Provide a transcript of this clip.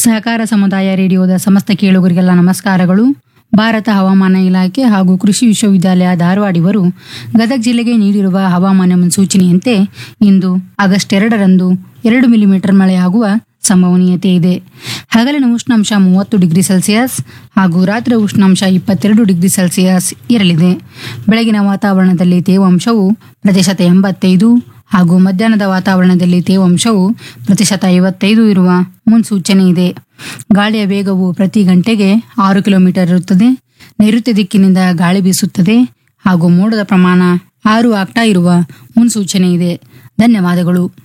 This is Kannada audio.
ಸಹಕಾರ ಸಮುದಾಯ ರೇಡಿಯೋದ ಸಮಸ್ತ ಕೇಳುಗರಿಗೆಲ್ಲ ನಮಸ್ಕಾರಗಳು ಭಾರತ ಹವಾಮಾನ ಇಲಾಖೆ ಹಾಗೂ ಕೃಷಿ ವಿಶ್ವವಿದ್ಯಾಲಯ ಧಾರವಾಡ ಇವರು ಗದಗ ಜಿಲ್ಲೆಗೆ ನೀಡಿರುವ ಹವಾಮಾನ ಮುನ್ಸೂಚನೆಯಂತೆ ಇಂದು ಆಗಸ್ಟ್ ಎರಡರಂದು ಎರಡು ಮಿಲಿಮೀಟರ್ ಮಳೆಯಾಗುವ ಸಂಭವನೀಯತೆ ಇದೆ ಹಗಲಿನ ಉಷ್ಣಾಂಶ ಮೂವತ್ತು ಡಿಗ್ರಿ ಸೆಲ್ಸಿಯಸ್ ಹಾಗೂ ರಾತ್ರಿ ಉಷ್ಣಾಂಶ ಇಪ್ಪತ್ತೆರಡು ಡಿಗ್ರಿ ಸೆಲ್ಸಿಯಸ್ ಇರಲಿದೆ ಬೆಳಗಿನ ವಾತಾವರಣದಲ್ಲಿ ತೇವಾಂಶವು ಪ್ರತಿಶತ ಎಂಬತ್ತೈದು ಹಾಗೂ ಮಧ್ಯಾಹ್ನದ ವಾತಾವರಣದಲ್ಲಿ ತೇವಾಂಶವು ಪ್ರತಿಶತ ಐವತ್ತೈದು ಇರುವ ಮುನ್ಸೂಚನೆ ಇದೆ ಗಾಳಿಯ ವೇಗವು ಪ್ರತಿ ಗಂಟೆಗೆ ಆರು ಕಿಲೋಮೀಟರ್ ಇರುತ್ತದೆ ನೈಋತ್ಯ ದಿಕ್ಕಿನಿಂದ ಗಾಳಿ ಬೀಸುತ್ತದೆ ಹಾಗೂ ಮೋಡದ ಪ್ರಮಾಣ ಆರು ಆಗ್ತಾ ಇರುವ ಮುನ್ಸೂಚನೆ ಇದೆ ಧನ್ಯವಾದಗಳು